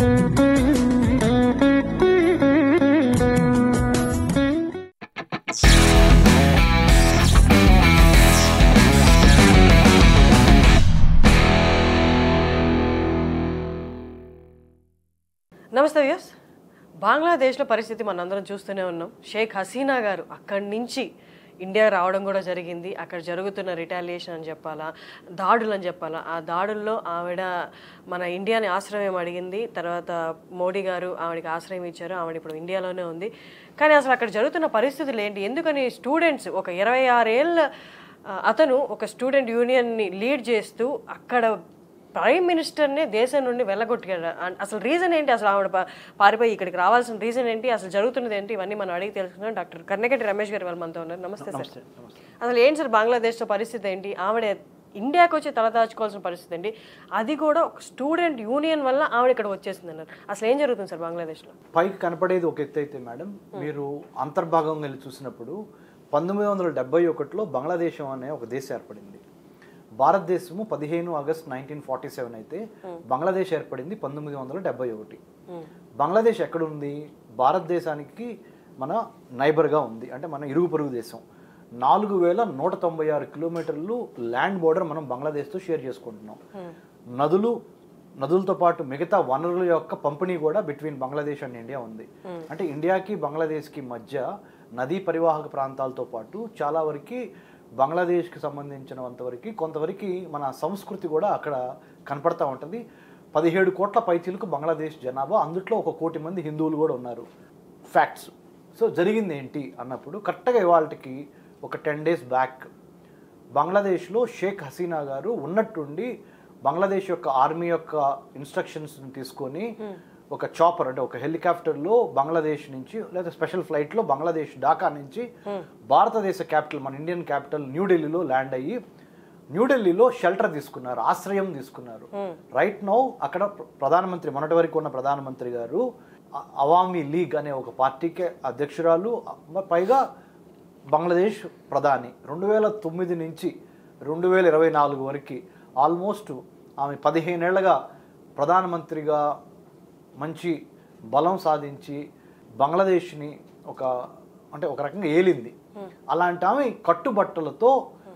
నమస్తే వ్యూస్ బంగ్లాదేశ్లో పరిస్థితి మనందరం చూస్తూనే ఉన్నాం షేక్ హసీనా గారు అక్కడి నుంచి ఇండియా రావడం కూడా జరిగింది అక్కడ జరుగుతున్న రిటాలియేషన్ అని చెప్పాలా దాడులు అని చెప్పాలా ఆ దాడుల్లో ఆవిడ మన ఇండియాని ఆశ్రయం అడిగింది తర్వాత మోడీ గారు ఆవిడకి ఆశ్రయం ఇచ్చారు ఆవిడ ఇప్పుడు ఇండియాలోనే ఉంది కానీ అసలు అక్కడ జరుగుతున్న పరిస్థితులు ఏంటి ఎందుకని స్టూడెంట్స్ ఒక ఇరవై ఆరేళ్ళ ఆ, అతను ఒక స్టూడెంట్ యూనియన్ని లీడ్ చేస్తూ అక్కడ ప్రైమ్ మినిస్టర్నే దేశం నుండి వెళ్ళగొట్టాడు అన్- అసలు రీజన్ ఏంటి అసలు ఆవిడ పా- పారిపోయి ఇక్కడికి రావాల్సిన రీజన్ ఏంటి అసలు జరుగుతున్నది ఏంటి ఇవన్నీ మనం అడిగి తెలుసుకున్నాం డాక్టర్ కన్నెగట్టి రమేష్ గారు వాళ్ళు మనతో ఉన్నారు నమస్తే సార్ అసలు ఏంటి సార్ బంగ్లాదేశ్లో పరిస్థితి ఏంటి ఆవిడ ఇండియాకి వచ్చి తలదాచుకోవాల్సిన పరిస్థితి ఏంటి అది కూడా ఒక స్టూడెంట్ యూనియన్ వల్ల ఆవిడ ఇక్కడ వచ్చేసింది అన్నారు అసలు ఏం జరుగుతుంది సార్ బంగ్లాదేశ్లో పైకి కనపడేది ఒక ఎత్తు అయితే మేడం మీరు అంతర్భాగం వెళ్ళి చూసినప్పుడు పంతొమ్మిది వందల డెబ్బై ఒకటిలో బంగ్లాదేశం అనే ఒక దేశం ఏర్పడింది భారతదేశము పదిహేను ఆగస్ట్ నైన్టీన్ ఫార్టీ సెవెన్ అయితే బంగ్లాదేశ్ ఏర్పడింది పంతొమ్మిది వందల డెబ్బై ఒకటి బంగ్లాదేశ్ ఎక్కడుంది భారతదేశానికి మన నైబర్గా ఉంది అంటే మన ఇరుగు పొరుగు దేశం నాలుగు వేల నూట తొంభై ఆరు కిలోమీటర్లు ల్యాండ్ బోర్డర్ మనం బంగ్లాదేశ్తో షేర్ చేసుకుంటున్నాం నదులు నదులతో పాటు మిగతా వనరుల యొక్క పంపిణీ కూడా బిట్వీన్ బంగ్లాదేశ్ అండ్ ఇండియా ఉంది అంటే ఇండియాకి బంగ్లాదేశ్కి మధ్య నదీ పరివాహక ప్రాంతాలతో పాటు చాలా వరకు బంగ్లాదేశ్కి సంబంధించినంతవరకు కొంతవరకు మన సంస్కృతి కూడా అక్కడ కనపడతా ఉంటుంది పదిహేడు కోట్ల పైచీలకు బంగ్లాదేశ్ జనాభా అందుట్లో ఒక కోటి మంది హిందువులు కూడా ఉన్నారు ఫ్యాక్ట్స్ సో జరిగింది ఏంటి అన్నప్పుడు కరెక్ట్గా ఇవాళకి ఒక టెన్ డేస్ బ్యాక్ బంగ్లాదేశ్లో షేక్ హసీనా గారు ఉన్నట్టుండి బంగ్లాదేశ్ యొక్క ఆర్మీ యొక్క ఇన్స్ట్రక్షన్స్ తీసుకొని ఒక చాపర్ అంటే ఒక హెలికాప్టర్లో బంగ్లాదేశ్ నుంచి లేదా స్పెషల్ ఫ్లైట్లో బంగ్లాదేశ్ ఢాకా నుంచి భారతదేశ క్యాపిటల్ మన ఇండియన్ క్యాపిటల్ న్యూఢిల్లీలో ల్యాండ్ అయ్యి న్యూఢిల్లీలో షెల్టర్ తీసుకున్నారు ఆశ్రయం తీసుకున్నారు రైట్ నౌ అక్కడ ప్ర- ప్రధానమంత్రి మొన్నటి వరకు ఉన్న ప్రధానమంత్రి గారు అ- అవామీ లీగ్ అనే ఒక పార్టీకి అధ్యక్షురాలు అ- పైగా బంగ్లాదేశ్ ప్రధాని రెండు వేల తొమ్మిది నుంచి రెండు వేల ఇరవై నాలుగు వరకు ఆల్మోస్ట్ ఆమె పదిహేనేళ్లగా ప్రధానమంత్రిగా మంచి బలం సాధించి బంగ్లాదేశ్ని ఒక అంటే ఒక రకంగా ఏలింది అలాంటి ఆమె కట్టుబట్టలతో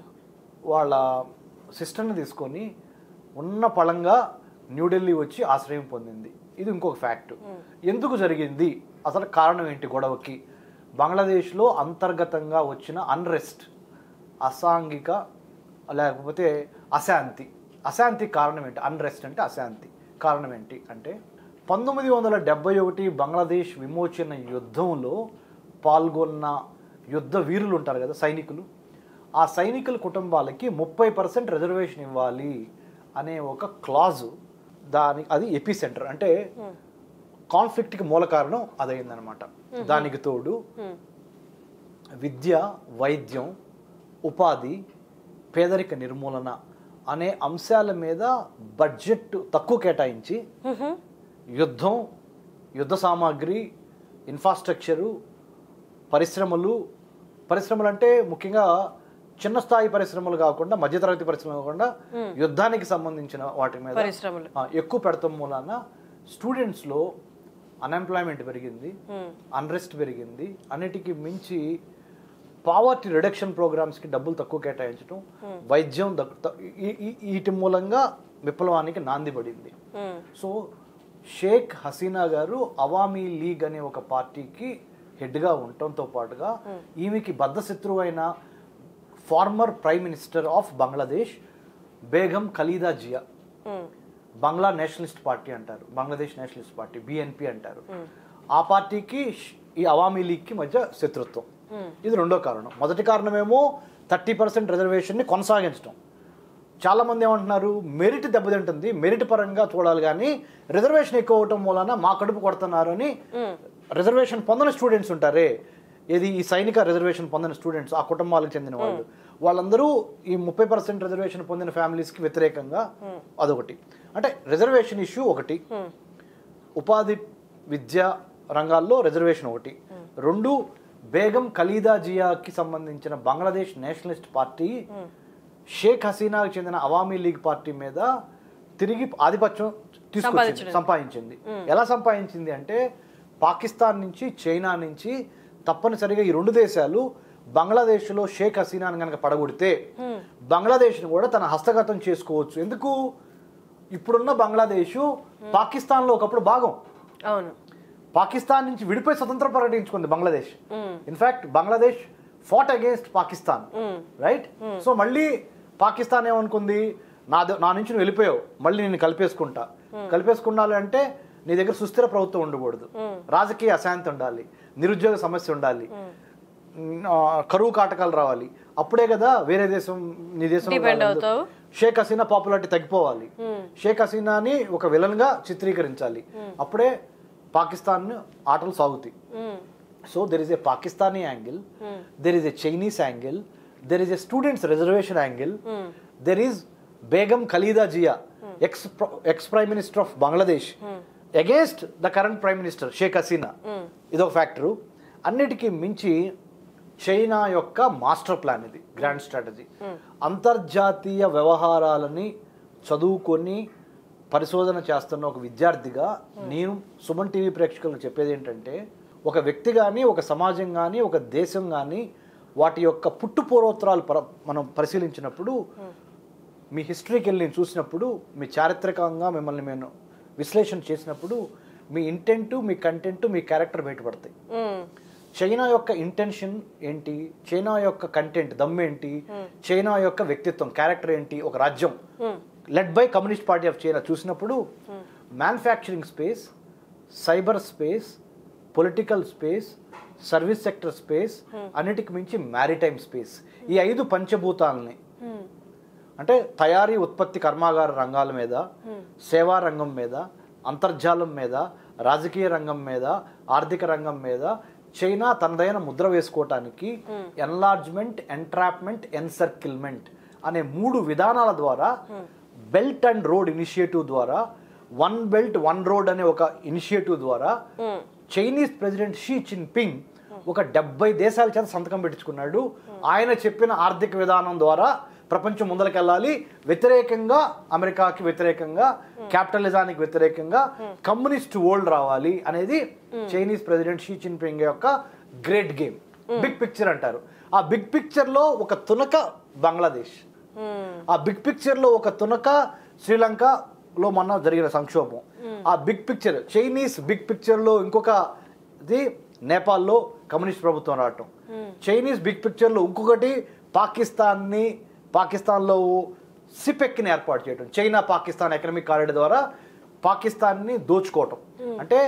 వాళ్ళ సిస్టర్ని తీసుకొని ఉన్న పళంగా న్యూఢిల్లీ వచ్చి ఆశ్రయం పొందింది ఇది ఇంకొక ఫ్యాక్ట్ ఎందుకు జరిగింది అసలు కారణం ఏంటి గొడవకి బంగ్లాదేశ్లో అంతర్గతంగా వచ్చిన అన్రెస్ట్ అసాంఘిక లేకపోతే అశాంతి అశాంతి కారణం ఏంటి అన్రెస్ట్ అంటే అశాంతి కారణం ఏంటి అంటే పంతొమ్మిది వందల డెబ్బై ఒకటి బంగ్లాదేశ్ విమోచన యుద్ధంలో పాల్గొన్న యుద్ధ వీరులు ఉంటారు కదా సైనికులు ఆ సైనికుల కుటుంబాలకి ముప్పై పర్సెంట్ రిజర్వేషన్ ఇవ్వాలి అనే ఒక క్లాజు దాని అది ఎపి సెంటర్ అంటే కాన్ఫ్లిక్ట్కి మూల కారణం అదైందనమాట దానికి తోడు విద్య వైద్యం ఉపాధి పేదరిక నిర్మూలన అనే అంశాల మీద బడ్జెట్ తక్కువ కేటాయించి యుద్ధం యుద్ధ సామాగ్రి ఇన్ఫ్రాస్ట్రక్చరు పరిశ్రమలు పరిశ్రమలు అంటే ముఖ్యంగా చిన్న స్థాయి పరిశ్రమలు కాకుండా మధ్యతరగతి పరిశ్రమలు కాకుండా యుద్ధానికి సంబంధించిన వాటి మీద పరిశ్రమలు ఆ, ఎక్కువ పెడతాం మూలాన స్టూడెంట్స్లో అన్ఎంప్లాయ్మెంట్ పెరిగింది అన్రెస్ట్ పెరిగింది అన్నిటికీ మించి పావర్టీ రిడక్షన్ ప్రోగ్రామ్స్కి డబ్బులు తక్కువ కేటాయించడం వైద్యం దక్- త- ఈ- ఈ- వీటి మూలంగా విప్లవానికి నాంది పడింది సో షేక్ హసీనా గారు అవామీ లీగ్ అనే ఒక పార్టీకి హెడ్గా ఉండటంతో పాటుగా ఈమెకి బద్ధశత్రువు అయిన former prime minister of Bangladesh Begum Khaleda Zia Bangla nationalist party అంటారు బంగ్లాదేశ్ నేషనలిస్ట్ పార్టీ బిఎన్పి అంటారు ఆ పార్టీకి ష్- ఈ అవామీ లీగ్కి మధ్య శత్రుత్వం ఇది రెండో కారణం మొదటి కారణమేమో థర్టీ పర్సెంట్ రిజర్వేషన్ని కొనసాగించడం చాలా మంది ఏమంటున్నారు మెరిట్ దెబ్బతింటుంది మెరిట్ పరంగా చూడాలి కానీ రిజర్వేషన్ ఎక్కువ అవటం మూలన మా కడుపు కొడుతున్నారు అని రిజర్వేషన్ పొందని స్టూడెంట్స్ ఉంటారే ఏది ఈ సైనిక రిజర్వేషన్ పొందిన స్టూడెంట్స్ ఆ కుటుంబాలకు చెందిన వాళ్ళు వాళ్ళందరూ ఈ ముప్పై పర్సెంట్ రిజర్వేషన్ పొందిన ఫ్యామిలీస్కి వ్యతిరేకంగా అదొకటి అంటే రిజర్వేషన్ ఇష్యూ ఒకటి ఉపాధి విద్య రంగాల్లో రిజర్వేషన్ ఒకటి రెండు బేగం ఖలీదా జియాకి సంబంధించిన బంగ్లాదేశ్ నేషనలిస్ట్ పార్టీ షేక్ హసీనాకు చెందిన అవామీ లీగ్ పార్టీ మీద తిరిగి ఆధిపత్యం తీసుకొచ్చింది సంపాదించింది ఎలా సంపాదించింది అంటే పాకిస్తాన్ నుంచి చైనా నుంచి తప్పనిసరిగా ఈ రెండు దేశాలు బంగ్లాదేశ్లో షేక్ హసీనాను కనుక పడగొడితే బంగ్లాదేశ్ను కూడా తన హస్తగతం చేసుకోవచ్చు ఎందుకు ఇప్పుడున్న బంగ్లాదేశ్ పాకిస్తాన్లో ఒకప్పుడు భాగం అవును పాకిస్తాన్ నుంచి విడిపోయి స్వతంత్రం ప్రకటించుకుంది Bangladesh in fact Bangladesh fought against Pakistan right so మళ్ళీ పాకిస్తాన్ ఏమనుకుంది నా ద- నా నుంచి నువ్వు వెళ్ళిపోయావు మళ్ళీ నేను కలిపేసుకుంటా కలిపేసుకున్నాలి అంటే నీ దగ్గర సుస్థిర ప్రభుత్వం ఉండకూడదు రాజకీయ అశాంతి ఉండాలి నిరుద్యోగ సమస్య ఉండాలి ఆ, కరువు కాటకాలు రావాలి అప్పుడే కదా వేరే దేశం నీ దేశం Depend అవుతావు. షేక్ హసీనా పాపులారిటీ తగ్గిపోవాలి షేక్ హసీనాని ఒక విలన్ గా చిత్రీకరించాలి అప్పుడే పాకిస్తాన్ ఆటలు సాగుతాయి um, so there is a Pakistani angle there is a Chinese angle there is a students reservation angle there is Begum Khaleda Zia ex ex prime minister of Bangladesh against the current prime minister Sheikh Hasina ఇదొక factor అన్నిటికీ మించి China యొక్క master plan ఇది grand strategy అంతర్జాతీయ వ్యవహారాలని చదువుకొని పరిశోధన చేస్తున్న ఒక విద్యార్థిగా నేను సుమన్ టీవీ ప్రేక్షకులకు చెప్పేది ఏంటంటే ఒక వ్యక్తి కానీ ఒక సమాజం కానీ ఒక దేశం కానీ వాటి యొక్క పుట్టు పూర్వోత్తరాలు పర మనం పరిశీలించినప్పుడు మీ హిస్టరీకి వెళ్ళి నేను చూసినప్పుడు మీ చారిత్రకంగా మిమ్మల్ని నేను విశ్లేషణ చేసినప్పుడు మీ ఇంటెంట్ మీ కంటెంట్ మీ క్యారెక్టర్ బయటపడతాయి ఉమ్, చైనా యొక్క ఇంటెన్షన్ ఏంటి చైనా యొక్క కంటెంట్ దమ్ ఏంటి చైనా యొక్క వ్యక్తిత్వం క్యారెక్టర్ ఏంటి ఒక రాజ్యం um, led by communist party of China చూసినప్పుడు manufacturing space cyber space political space service sector space అన్నిటికి మించి మ్యారిటైమ్ స్పేస్ ఈ ఐదు పంచభూతాలని ఉమ్, అంటే తయారీ ఉత్పత్తి కర్మాగార రంగాల మీద సేవా రంగం మీద అంతర్జాలం మీద రాజకీయ రంగం మీద ఆర్థిక రంగం మీద చైనా తనదైన ముద్ర వేసుకోవటానికి ఎన్లార్జ్మెంట్ ఎంట్రాప్మెంట్ ఎన్సర్కిల్మెంట్ అనే మూడు విధానాల ద్వారా బెల్ట్ అండ్ రోడ్ ఇనిషియేటివ్ ద్వారా వన్ బెల్ట్ వన్ రోడ్ అనే ఒక ఇనిషియేటివ్ ద్వారా um, Chinese president Xi Jinping ఒక డెబ్బై దేశాల చేత సంతకం పెట్టించుకున్నాడు ఆయన చెప్పిన ఆర్థిక విధానం ద్వారా ప్రపంచం ముందరకెళ్ళాలి వ్యతిరేకంగా అమెరికాకి వ్యతిరేకంగా క్యాపిటలిజానికి వ్యతిరేకంగా కమ్యూనిస్ట్ వరల్డ్ రావాలి అనేది చైనీస్ ప్రెసిడెంట్ షీ జిన్పింగ్ యొక్క గ్రేట్ గేమ్ బిగ్ పిక్చర్ అంటారు ఆ బిగ్ పిక్చర్ లో ఒక తునక బంగ్లాదేశ్ ఉమ్, ఆ బిగ్ పిక్చర్ లో ఒక తునక శ్రీలంకలో మొన్న జరిగిన సంక్షోభం ఆ big picture Chinese big picture లో ఇంకొక ఇది నేపాల్లో కమ్యూనిస్ట్ ప్రభుత్వం రావటం చైనీస్ బిగ్ పిక్చర్ లో ఇంకొకటి పాకిస్తాన్ని పాకిస్తాన్లో సిపెక్ని ఏర్పాటు చేయటం చైనా పాకిస్తాన్ ఎకనామిక్ కారిడార్ ద్వారా పాకిస్తాన్ని దోచుకోవటం అంటే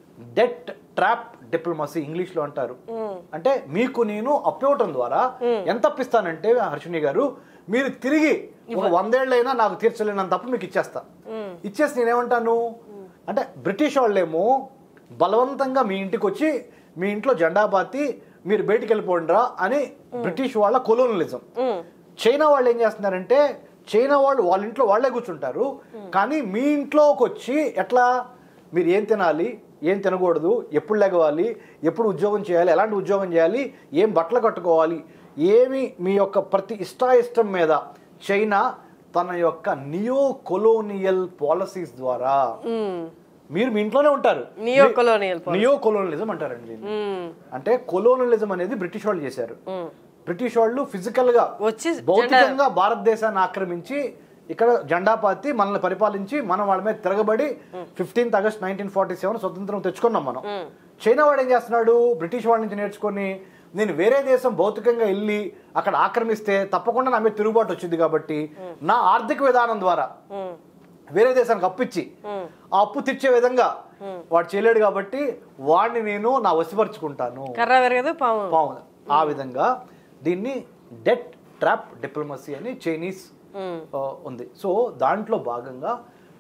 డెట్ ట్రాప్ డిప్లొమసీ ఇంగ్లీష్ లో అంటారు అంటే మీకు నేను అప్పివ్వటం ద్వారా ఎంత అప్పిస్తానంటే హర్షిణి గారు మీరు తిరిగి ఒక వందేళ్ళైనా నాకు తీర్చలేనంత అప్పు మీకు ఇచ్చేస్తా ఇచ్చేసి నేనేమంటాను అంటే బ్రిటిష్ వాళ్ళేమో బలవంతంగా మీ ఇంటికి వచ్చి మీ ఇంట్లో జెండా పాతి మీరు బయటికి వెళ్ళిపోండిరా అని బ్రిటిష్ వాళ్ళ కొలోనలిజం ఉమ్, చైనా వాళ్ళు ఏం చేస్తున్నారంటే చైనా వాళ్ళు వాళ్ళ ఇంట్లో వాళ్ళే కూర్చుంటారు కానీ మీ ఇంట్లోకి వచ్చి ఎట్లా మీరు ఏం తినాలి ఏం తినకూడదు ఎప్పుడు లెగవాలి ఎప్పుడు ఉద్యోగం చేయాలి ఎలాంటి ఉద్యోగం చేయాలి ఏం బట్టలు కట్టుకోవాలి ఏమి మీ యొక్క ప్రతి ఇష్టాయిష్టం మీద చైనా తన యొక్క నియో కొలోనియల్ పాలసీస్ ద్వారా ఉమ్, మీరు మీ ఇంట్లోనే ఉంటారు నియో కొలోనియల్ నియో కొలోనలిజం అంటారండి దీన్ని. ఉమ్, అంటే కొలోనలిజం అనేది బ్రిటిష్ వాళ్ళు చేశారు ఉమ్. బ్రిటిష్ వాళ్ళు ఫిజికల్ గా వచ్చి భౌతికంగా భారతదేశాన్ని ఆక్రమించి ఇక్కడ జెండా పాతి మనల్ని పరిపాలించి మనం వాళ్ళ మీద తిరగబడి fifteenth August nineteen forty seven స్వతంత్రం తెచ్చుకున్నాం మనం చైనా వాడు ఏం చేస్తున్నాడు బ్రిటిష్ వాళ్ళ నుంచి నేర్చుకొని నేను వేరే దేశం భౌతికంగా వెళ్ళి అక్కడ ఆక్రమిస్తే తప్పకుండా నా మీద తిరుగుబాటు వచ్చింది కాబట్టి నా ఆర్థిక విధానం ద్వారా ఉమ్, వేరే దేశానికి అప్పిచ్చి ఆ అప్పు తీర్చే విధంగా వాడు చేయలేడు కాబట్టి వాడిని నేను నా వసిపరుచుకుంటాను కర్ర పెరగదు పాము పాము ఆ విధంగా దీన్ని డెట్ ట్రాప్ డిప్లొమసీ అని చైనీస్ ఉమ్, ఆ, ఉంది సో దాంట్లో భాగంగా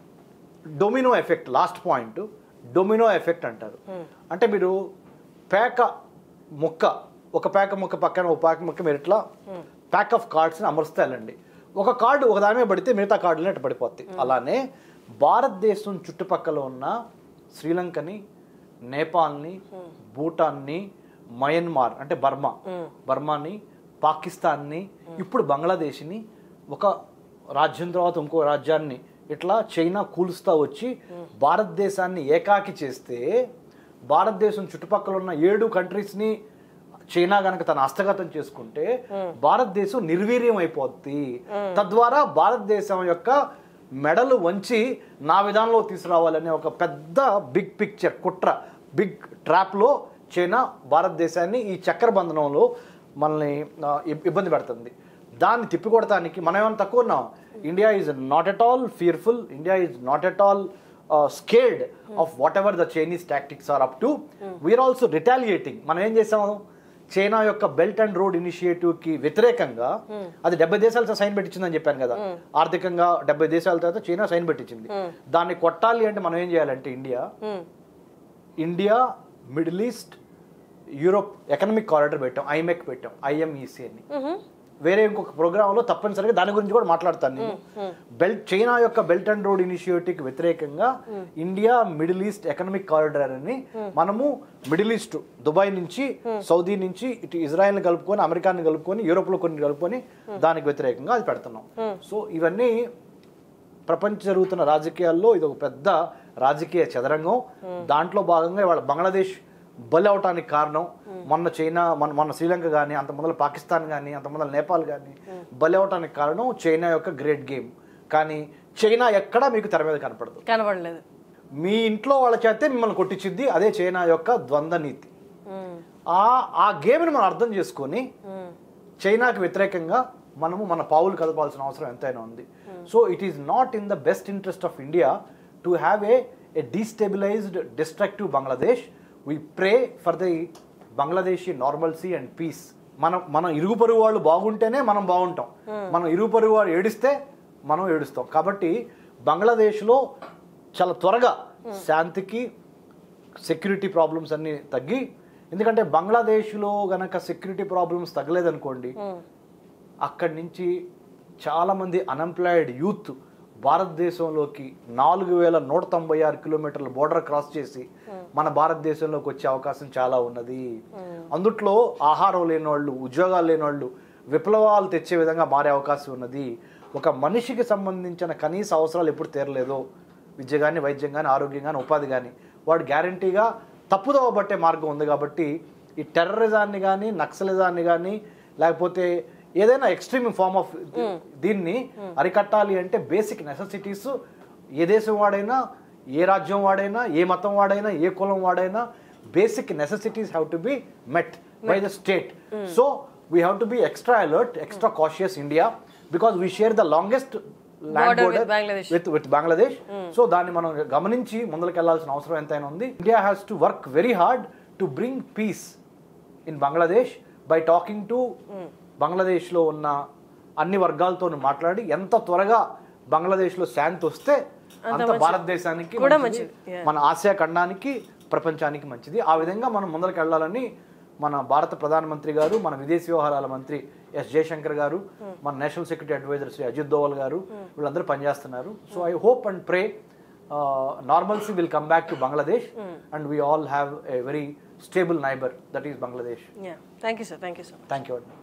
domino effect last point domino effect అంటారు అంటే మీరు పేక ముక్క ఒక పేక ముక్క పక్కన ఒక పేక ముక్క మీరు ఇట్లా ప్యాక్ ఆఫ్ కార్డ్స్ని అమరుస్తే వెళ్ళండి ఒక కార్డు ఒక దాని మీద పడితే మిగతా కార్డులు అట్లా పడిపోతాయి అలానే భారతదేశం చుట్టుపక్కల ఉన్న శ్రీలంకని నేపాల్ని భూటాన్ని మయన్మార్ అంటే బర్మా బర్మాని పాకిస్తాన్ని ఇప్పుడు బంగ్లాదేశ్ని ఒక రాజ్యం తర్వాత ఇంకో రాజ్యాన్ని ఇట్లా చైనా కూలుస్తా వచ్చి భారతదేశాన్ని ఏకాకి చేస్తే భారతదేశం చుట్టుపక్కల ఉన్న ఏడు కంట్రీస్ని చైనా గనక తన హస్తగతం చేసుకుంటే భారతదేశం నిర్వీర్యం అయిపోద్ది తద్వారా భారతదేశం యొక్క మెడలు వంచి నా విధానంలో తీసుకురావాలనే ఒక పెద్ద బిగ్ పిక్చర్ కుట్ర బిగ్ ట్రాప్లో చైనా భారతదేశాన్ని ఈ చక్ర బంధనంలో మనల్ని ఆ, ఇబ్- ఇబ్బంది పెడుతుంది దాన్ని తిప్పికొడటానికి మనం ఏమైనా తక్కువ ఉన్నాం India is not at all fearful India is not at all scared of whatever the Chinese tactics are up to we are also retaliating మనం ఏం చేసాము చైనా యొక్క బెల్ట్ అండ్ రోడ్ ఇనిషియేటివ్ కి వ్యతిరేకంగా అది డెబ్బై దేశాలతో సైన్ పెట్టించిందని చెప్పాను కదా ఆర్థికంగా డెబ్బై దేశాల తర్వాత చైనా సైన్ పెట్టించింది దాన్ని కొట్టాలి అంటే మనం ఏం చేయాలంటే India um, India middle east Europe economic corridor పెట్టాం ఐమెక్ పెట్టాం ఐఎంఈసి అని మ్హూ. వేరే ఇంకొక ప్రోగ్రాంలో తప్పనిసరిగా దాని గురించి కూడా మాట్లాడతాను నేను బెల్ట్ చైనా యొక్క బెల్ట్ అండ్ రోడ్ ఇనిషియేటివ్కి వ్యతిరేకంగా India middle east economic corridor అని మనము మిడిల్ ఈస్ట్ దుబాయ్ నుంచి సౌదీ నుంచి ఇటు ఇజ్రాయెల్ని కలుపుకొని అమెరికాని కలుపుకొని యూరోప్లో కొన్ని కలుపుకొని దానికి వ్యతిరేకంగా అది పెడుతున్నాం సో ఇవన్నీ ప్రపంచ జరుగుతున్న రాజకీయాల్లో ఇది ఒక పెద్ద రాజకీయ చదరంగం దాంట్లో భాగంగా ఇవాళ బంగ్లాదేశ్ బలి అవటానికి కారణం మొన్న చైనా మన మొన్న శ్రీలంక కానీ అంత మొదలు పాకిస్తాన్ కానీ అంత మొదలు నేపాల్ కానీ బలి అవటానికి కారణం చైనా యొక్క గ్రేట్ గేమ్ కానీ చైనా ఎక్కడా మీకు తెర మీద కనపడదు కనబడలేదు మీ ఇంట్లో వాళ్ళ చేతే మిమ్మల్ని కొట్టించిద్ది అదే చైనా యొక్క ద్వంద్వ నీతి ఉమ్, ఆ ఆ గేమ్ని మనం అర్థం చేసుకొని ఉమ్, చైనాకి వ్యతిరేకంగా మనము మన పావులు కదపాల్సిన అవసరం ఎంతైనా ఉంది so it is not in the best interest of India to have a a destabilized destructive Bangladesh we pray for the Bangladeshi normalcy and peace మనం మనం ఇరుగు పొరుగు వాళ్ళు బాగుంటేనే మనం బాగుంటాం మనం ఇరుగు పొరుగు వాళ్ళు ఏడిస్తే మనం ఏడుస్తాం కాబట్టి బంగ్లాదేశ్లో చాలా త్వరగా శాంతికి సెక్యూరిటీ ప్రాబ్లమ్స్ అన్నీ తగ్గి ఎందుకంటే బంగ్లాదేశ్లో గనక సెక్యూరిటీ ప్రాబ్లమ్స్ తగ్గలేదనుకోండి ఉమ్, అక్కడి నుంచి చాలామంది అన్ఎంప్లాయిడ్ యూత్ భారతదేశంలోకి నాలుగు వేల నూట తొంభై ఆరు కిలోమీటర్ల బోర్డర్ క్రాస్ చేసి మన భారతదేశంలోకి వచ్చే అవకాశం చాలా ఉన్నది అందుట్లో ఆహారం లేనివాళ్ళు ఉద్యోగాలు లేనివాళ్ళు విప్లవాలు తెచ్చే విధంగా మారే అవకాశం ఉన్నది ఒక మనిషికి సంబంధించిన కనీస అవసరాలు ఎప్పుడు తీరలేదో విద్య కానీ వైద్యం కానీ ఆరోగ్యం కానీ ఉపాధి కానీ వాడు గ్యారంటీగా తప్పుదోవ పట్టే మార్గం ఉంది కాబట్టి ఈ టెర్రరిజాన్ని కానీ నక్సలిజాన్ని కానీ లేకపోతే ఏదైనా ఎక్స్ట్రీమ్ ఫార్మ్ ఆఫ్ దీన్ని అరికట్టాలి అంటే బేసిక్ నెసెసిటీస్ ఏ దేశం వాడైనా ఏ రాజ్యం వాడైనా ఏ మతం వాడైనా ఏ కులం వాడైనా basic necessities have to be met by the state so we have to be extra alert extra cautious India because we share the longest land Border with border Bangladesh. With with Bangladesh so దాన్ని మనం గమనించి ముందుకెళ్లాల్సిన అవసరం ఎంతైనా ఉంది India has to work very hard to bring peace in Bangladesh by talking to బంగ్లాదేశ్లో ఉన్న అన్ని వర్గాలతో మాట్లాడి ఎంత త్వరగా బంగ్లాదేశ్లో శాంతి వస్తే అంత భారతదేశానికి కూడా మంచిది. మంచిది. Yeah. మన ఆసియా ఖండానికి ప్రపంచానికి మంచిది ఆ విధంగా మనం ముందరికి వెళ్ళాలని మన భారత ప్రధానమంత్రి గారు మన విదేశీ వ్యవహారాల మంత్రి ఎస్ జయశంకర్ గారు మన national security advisor Shri Ajit Doval గారు వీళ్ళందరూ పనిచేస్తున్నారు so I hope and pray normalcy will come back to Bangladesh and we all have a very stable neighbour that is Bangladesh yeah thank you sir thank you so thank you అండి